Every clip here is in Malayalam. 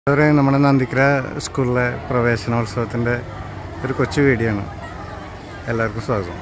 ഒരു നമ്മുടെ നന്ദിക്കര സ്കൂളിലെ പ്രവേശനോത്സവത്തിൻ്റെ ഒരു കൊച്ചു വീഡിയോ ആണ് എല്ലാവർക്കും സ്വാഗതം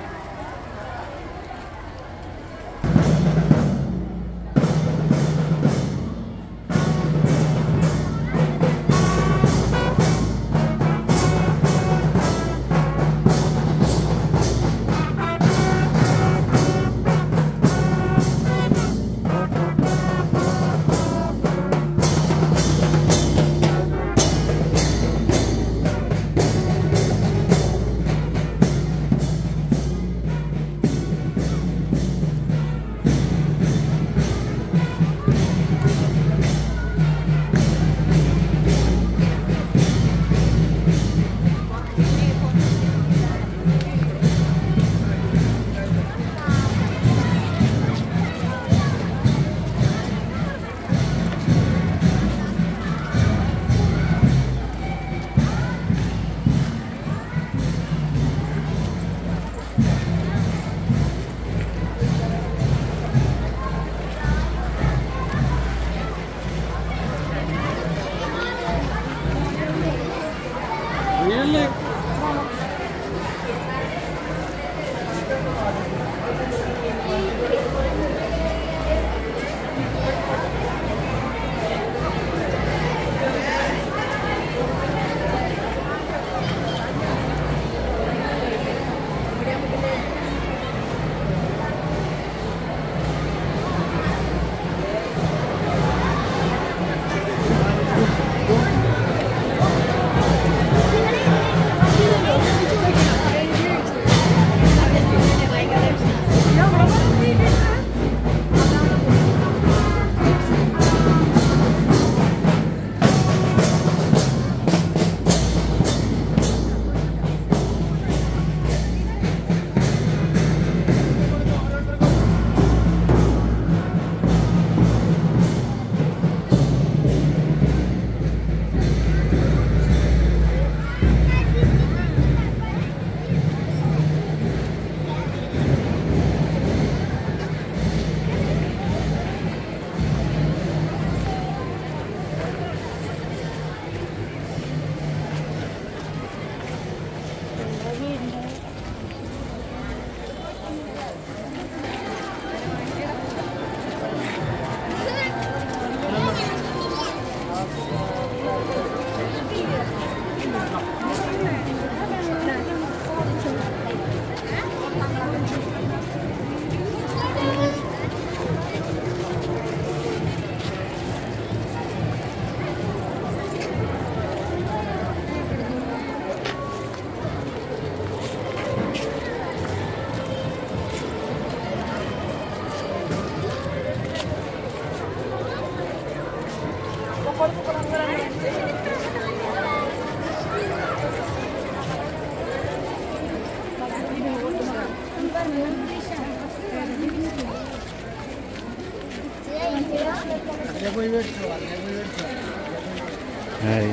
ഹായ്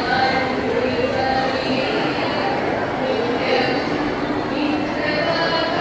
ും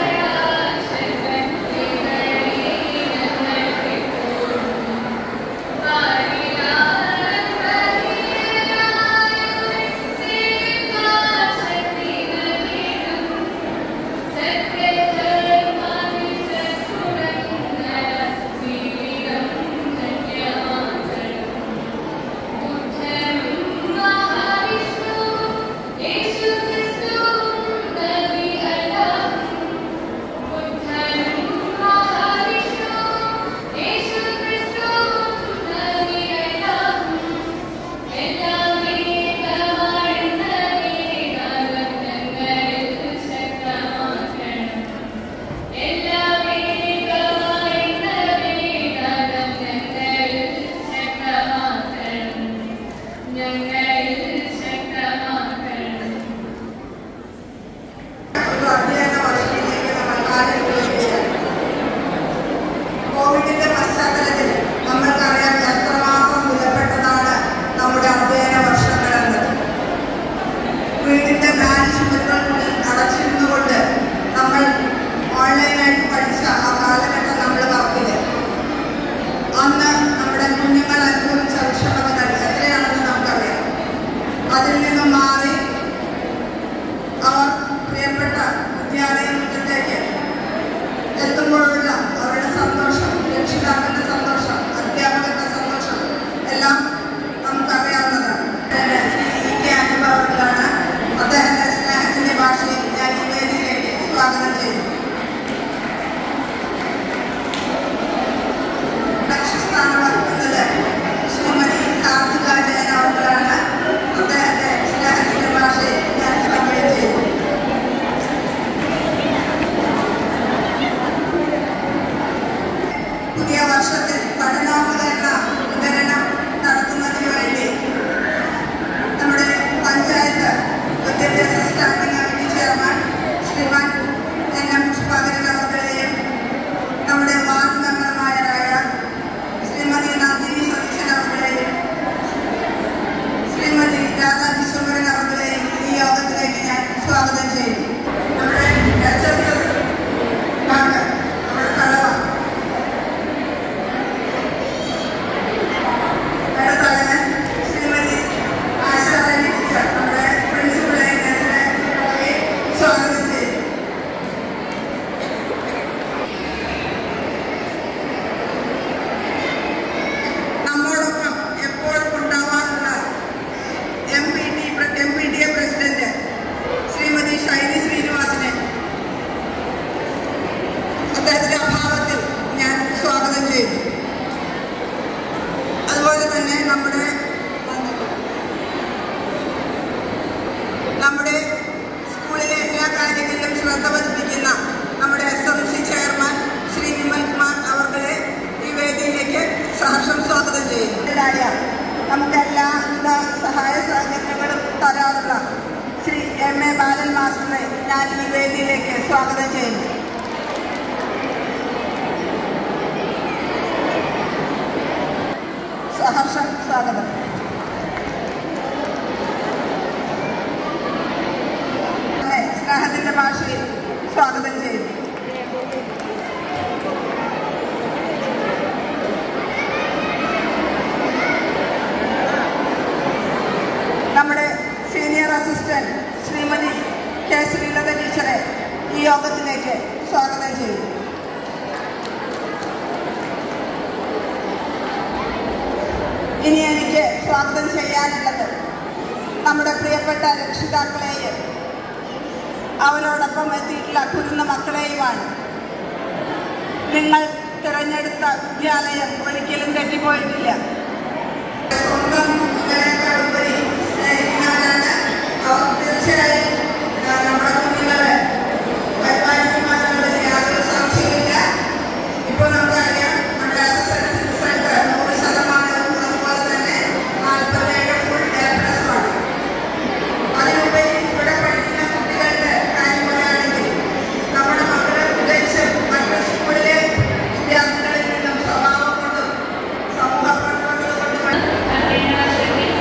വിദ്യാലയ മുറ്റത്തേക്ക് എത്തുമ്പോഴുള്ള അവരുടെ സന്തോഷം രക്ഷിതാക്കളുടെ സന്തോഷം അധ്യാപകരുടെ സന്തോഷം എല്ലാം നമുക്കറിയാവുന്നതാണ് ശ്രീ ഇ കെ അനുഭവങ്ങളാണ് അദ്ദേഹത്തെ സ്നേഹത്തിന്റെ ഭാഷയിൽ ഞാൻ ഈ വേദിയിലേക്ക് സ്വാഗതം ചെയ്യുന്നു ലക്ഷ്യസ്ഥാനം വഹിക്കുന്നത് ശ്രീമതി കാർത്തിക ജയൻ അവർകളാണ് അദ്ദേഹത്തെ സ്നേഹത്തിന്റെ ഭാഷയിൽ ഞാൻ സ്വാഗതം ചെയ്യുന്നു പുതിയ വർഷത്തിൽ പഠനോപകരണ വിതരണം നടത്തുന്നതിന് വേണ്ടി നമ്മുടെ പഞ്ചായത്ത് വിദ്യാഭ്യാസ standing committee chairman Shriman N M Pushpakaran അവர்களെയും നമ്മുടെ വാർഡ് മെമ്പർമാരായ ശ്രീമതി നന്ദിനി സതീശൻ അവர்களെയും ശ്രീമതി രാധാ വിശ്വംഭരൻ അവர்களെയും ഈ യോഗത്തിലേക്ക് ഞാൻ സ്വാഗതം ചെയ്യുന്നു നമ്മുടെ എച്ച് എസ് എസ് ഭാഗം നമ്മുടെ കലവ അടുത്തതിന് ശ്രീമതി ആശാറാണി ടീച്ചർ നമ്മുടെ പ്രിൻസിപ്പൽ എൻഎസിനെ സ്വാഗതം ചെയ്യുന്നു നമ്മോടൊപ്പം എപ്പോഴും ഉണ്ടാവാറുള്ള M P T M P T A president Shrimati Shiny ശ്രീനിവാസനെ അദ്ദേഹത്തിന്റെ അഭാവത്തിൽ ഞാൻ സ്വാഗതം ചെയ്യുന്നു അതുപോലെ തന്നെ നമ്മുടെ നമ്മുടെ സ്കൂളിലെ എല്ലാ കാര്യങ്ങളിലും ശ്രദ്ധ പതിപ്പിക്കുന്ന നമ്മുടെ S M C chairman Shri Vimal Kumar അവരുടെ ഈ വേദിയിലേക്ക് സഹർഷം സ്വാഗതം ചെയ്യുന്നു ഇതിലായ നമുക്ക് എല്ലാവിധ സഹായ സഹകരണങ്ങളും തരാറുള്ള ശ്രീ എം എ ബാലൻ മാസ്റ്ററെ ഞാൻ ഈ വേദിയിലേക്ക് സ്വാഗതം ചെയ്യുന്നു സഹർഷം സ്വാഗതം അതെ, സ്നേഹത്തിന്റെ ഭാഷയിൽ സ്വാഗതം ചെയ്യുന്നു നമ്മുടെ senior assistant Shrimati K Sreelatha ടീച്ചറെ ഈ യോഗത്തിലേക്ക് സ്വാഗതം ചെയ്യുന്നു ഇനി എനിക്ക് സ്വാഗതം ചെയ്യാനുള്ളത് നമ്മുടെ പ്രിയപ്പെട്ട രക്ഷിതാക്കളെയും അവരോടൊപ്പം എത്തിയിട്ടുള്ള കുരുന്ന മക്കളെയുമാണ് നിങ്ങൾ തിരഞ്ഞെടുത്ത വിദ്യാലയം ഒരിക്കലും തെറ്റിപ്പോയിട്ടില്ല സ്വന്തം മക്കളെക്കാൾ ഉപരി സ്നേഹിക്കുന്നവരാണ് അവർ തീർച്ചയായും ആ, നമ്മുടെ കുഞ്ഞുങ്ങളെ പരിപാലിക്കുമെന്നുള്ളതിൽ യാതൊരു സംശയമില്ല ഇപ്പോൾ നമുക്കറിയാം നമ്മുടെ S S L C result നൂറ് ശതമാനവും അതുപോലെ തന്നെ നാൽപ്പത്തേഴ് ഫുൾ എ പ്ലസുമാണ് അതിനുപരി ഇവിടെ പഠിക്കുന്ന കുട്ടികളുടെ കാര്യം പറയുകയാണെങ്കിൽ നമ്മുടെ മക്കളെ പ്രത്യേകിച്ച് മറ്റ് സ്കൂളിലെ വിദ്യാർത്ഥികളിൽ നിന്നും സ്വഭാവം കൊണ്ടും സമൂഹ പ്രവർത്തനങ്ങൾ കൊണ്ടും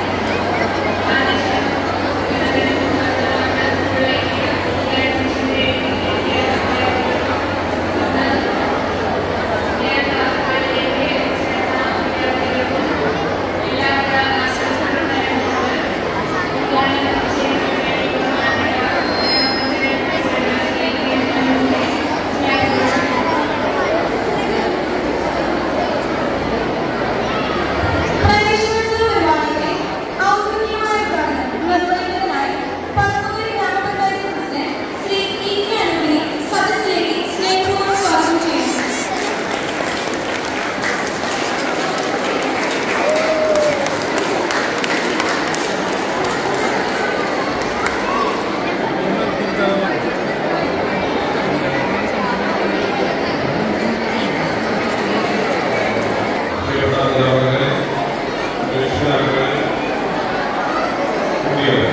പ്രവേശനോത്സവ പരിപാടിയുടെ ഔദ്യോഗികമായ ഉദ്ഘാടനം നിർവഹിക്കുന്നതിനായി പറവൂര് ഗ്രാമപഞ്ചായത്ത് പ്രസിഡന്റ് ശ്രീ ഇ കെ അനുവിനെ സദസ്സിലേക്ക് സ്നേഹപൂർവ്വം സ്വാഗതം ചെയ്യുന്നു പ്രിയപ്പെട്ട അധ്യാപകരെ രക്ഷിതാക്കളെ കുട്ടികളെ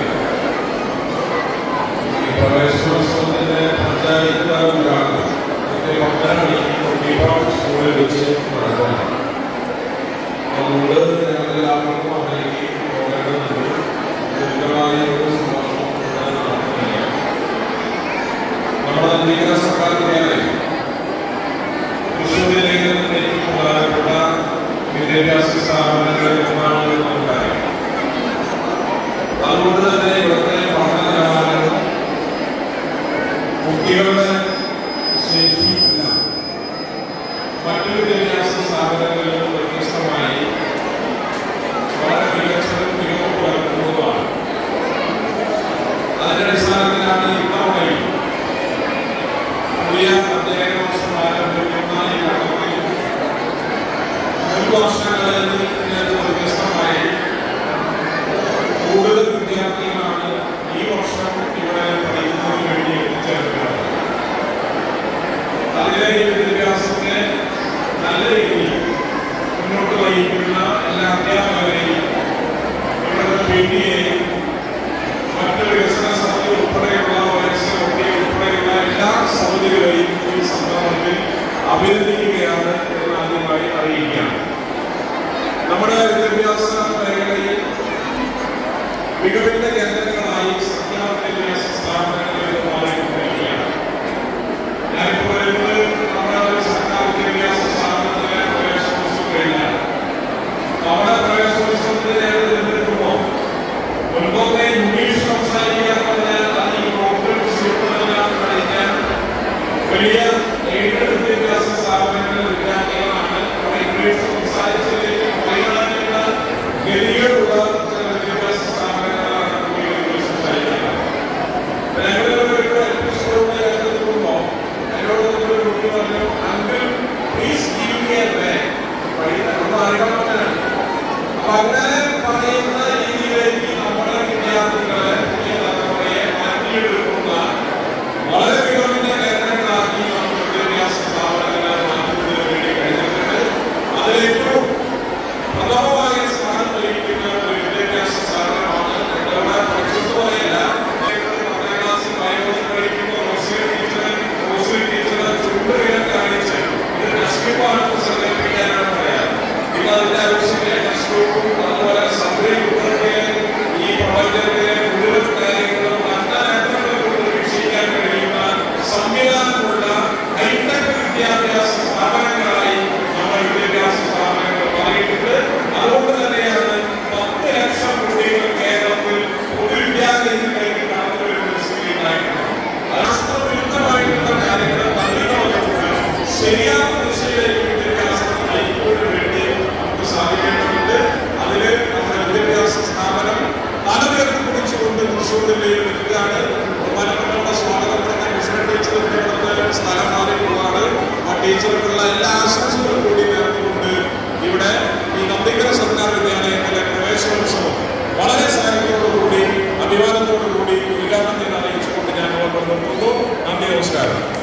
ഈ പ്രവേശനോത്സവത്തിന്റെ പഞ്ചായത്ത് ഉദ്ഘാടനം കൃത്യം ഒന്നര മണിക്ക് വിഭാഗം സ്കൂളിൽ വെച്ച് നടക്കണം അതുകൊണ്ട് ഞങ്ങളെല്ലാവർക്കും അതിലേക്ക് പോകേണ്ടതുണ്ട് ദീർഘമായ ഒരു സന്തോഷം ഇവിടെ നടത്തുന്നില്ല നമ്മുടെ അംഗീകൃത സർക്കാർ വിദ്യാലയം തൃശ്ശൂർ ജില്ലയിലെ ഏറ്റവും പ്രധാനപ്പെട്ട വിദ്യാഭ്യാസ സ്ഥാപനങ്ങളിൽ ഒന്നാണ് എന്ന് നമുക്കറിയാം അതുകൊണ്ട് തന്നെ ഇവിടുത്തെ പഠന നിലവാരവും കുട്ടികളുടെ ശേഷിയില്ല മറ്റു വിദ്യാഭ്യാസ സ്ഥാപനങ്ങളിൽ നിന്ന് വ്യത്യസ്തമായി വളരെ മികച്ചതും മികവ് പുലർത്തുന്നതുമാണ് അതിന്റെ അടിസ്ഥാനത്തിലാണ് ഇത്തവണയും പുതിയ അധ്യയന വർഷം ആരംഭിക്കുന്ന ഈ ഘട്ടത്തിൽ മുൻ വർഷങ്ങളിൽ നിന്ന് വ്യത്യസ്തമായി കൂടുതൽ വിദ്യാർത്ഥികളാണ് ഈ വർഷം ഇവിടെ പഠിക്കുന്നതിന് വേണ്ടി എത്തിച്ചേർക്കുന്നത് അതിലെ ഈ വിദ്യാഭ്യാസത്തെ നല്ല രീതിയിൽ മുന്നോട്ട് നയിക്കുന്ന എല്ലാ അധ്യാപകരെയും ഇവിടുത്തെ പി ടിയെയും മറ്റ് വികസന സമിതി ഉൾപ്പെടെയുള്ള വൈസ് ഒക്കെ ഉൾപ്പെടെയുള്ള എല്ലാ സമിതികളെയും ഈ സന്ദർഭത്തിൽ അഭിനന്ദിക്കുകയാണ് എന്ന് ആദ്യമായി അറിയിക്കുകയാണ് നമ്മുടെ വിദ്യാഭ്യാസ മേഖലയിൽ മികവിന്റെ കേന്ദ്രങ്ങളായി സർക്കാർ വിദ്യാഭ്യാസ സ്ഥാപനങ്ങളിൽ മാറിക്കൊണ്ടിരിക്കുകയാണ് ഞാനിപ്പോൾ വരുന്നത് നമ്മുടെ ഒരു സർക്കാർ വിദ്യാഭ്യാസ സ്ഥാപനത്തിലെ പ്രവേശനോത്സവം കഴിഞ്ഞാണ് അവിടെ പ്രവേശനോത്സവത്തിന് ഞാൻ തിരഞ്ഞെടുക്കുമ്പോൾ മുൻപൊക്കെ ഇംഗ്ലീഷ് സംസാരിക്കുക എന്ന് പറഞ്ഞാൽ അത് ഈ കോൺഫറൻസ് ഉൾപ്പെടുന്നതിനകത്ത് കഴിഞ്ഞാൽ വലിയ എയ്ഡഡ് വിദ്യാഭ്യാസ സ്ഥാപനങ്ങളിലെ വിദ്യാർത്ഥികളാണ് അവിടെ ഇംഗ്ലീഷ് സംസാരിച്ചതിലേക്ക് പോകാനുള്ള ഗതികളുള്ള ചില വിദ്യാഭ്യാസ സ്ഥാപനങ്ങളാണ് കുട്ടികൾ ഇംഗ്ലീഷ് സംസാരിക്കുന്നത് ഞങ്ങൾ ഒരു എപ്പിസോഡിനെ ഏറ്റെടുക്കുമ്പോൾ എന്നോട് ഒരു കുട്ടി പറഞ്ഞു uncle please give me a way വഴി നമ്മൾ അറിയാവുന്നതാണ് അപ്പൊ അങ്ങനെ പറയുന്ന രീതിയിലേക്ക് നമ്മുടെ വിദ്യാർത്ഥികളെ പുതിയ തലമുറയെ മാറ്റിയെടുക്കുന്ന വളരെ മികവിന്റെ കേന്ദ്രങ്ങളാക്കി നമ്മുടെ വിദ്യാഭ്യാസ സ്ഥാപനങ്ങളെ മാറ്റുന്നതിന് വേണ്ടി കഴിഞ്ഞിട്ടുണ്ട് അതിലേറ്റവും പ്രഥമമായ സ്ഥാനം വഹിക്കുന്ന ഒരു വിദ്യാഭ്യാസ സ്ഥാപനമാണ് ഞങ്ങളുടെ പ്രക്ഷുബ്ധമായല്ല പത്താം ക്ലാസ്സിൽ ബയോളജി പഠിക്കുന്ന റോസി ടീച്ചറെ റോസി ടീച്ചറെ ചുണ്ടുകരം കാണിച്ച് ഇത് നഷ്ടമാണെന്ന് സങ്കല്പിക്കാനാണ് പറയാം ഇന്ന് അതിന്റെ ആവശ്യമില്ല നഷ്ടവും അതുപോലെ സബ്രി കുട്ടികളെ ഈ പ്രപഞ്ചത്തിലെ മുഴുവൻ കാര്യങ്ങളും നന്നായിട്ട് വീക്ഷിക്കാൻ കഴിയുന്ന സംവിധാനമുള്ള ഹൈടെക് വിദ്യാഭ്യാസ സ്ഥാപനങ്ങളായി നമ്മുടെ വിദ്യാഭ്യാസ സ്ഥാപനങ്ങൾ മാറിയിട്ടുണ്ട് അതുകൊണ്ട് തന്നെയാണ് പത്ത് ലക്ഷം കുട്ടികൾ കേരളത്തിൽ പൊതുവിദ്യാലയങ്ങളിലേക്ക് കടന്നു വരുന്ന സ്ഥിതി ഉണ്ടായിട്ടുള്ളത് രാഷ്ട്രവിരുദ്ധമായിട്ടുള്ള കാര്യങ്ങൾ തള്ളിക്കളഞ്ഞുകൊണ്ട് ശരിയായ ദിശയിലേക്ക് വിദ്യാഭ്യാസം നയിക്കുന്നതിന് വേണ്ടി നമുക്ക് സാധിക്കേണ്ടതുണ്ട് അതിന് നമ്മുടെ വിദ്യാഭ്യാസ സ്ഥാപനം തലവേർത്ത് പിടിച്ചുകൊണ്ട് തൃശ്ശൂർ ജില്ലയിൽ നിൽക്കുകയാണ് ബഹുമാനപ്പെട്ടവരുടെ സ്വാഗതം പറഞ്ഞ കൃഷ്ണ ടീച്ചർ ഇവിടുത്തെ സ്ഥലം മാറിപ്പോവാണ് ആ ടീച്ചർക്കുള്ള എല്ലാ ആശംസകളും കൂടി നേർന്നുകൊണ്ട് ഇവിടെ ഈ നന്ദിക്കര സർക്കാർ വിദ്യാലയത്തിലെ പ്രവേശനോത്സവം വളരെ സ്നേഹത്തോടുകൂടി അഭിമാനത്തോടുകൂടി ഉദ്ഘാടനം ചെയ്ത് അറിയിച്ചുകൊണ്ട് ഞാൻ നിർത്തുന്നു നന്ദി നമസ്കാരം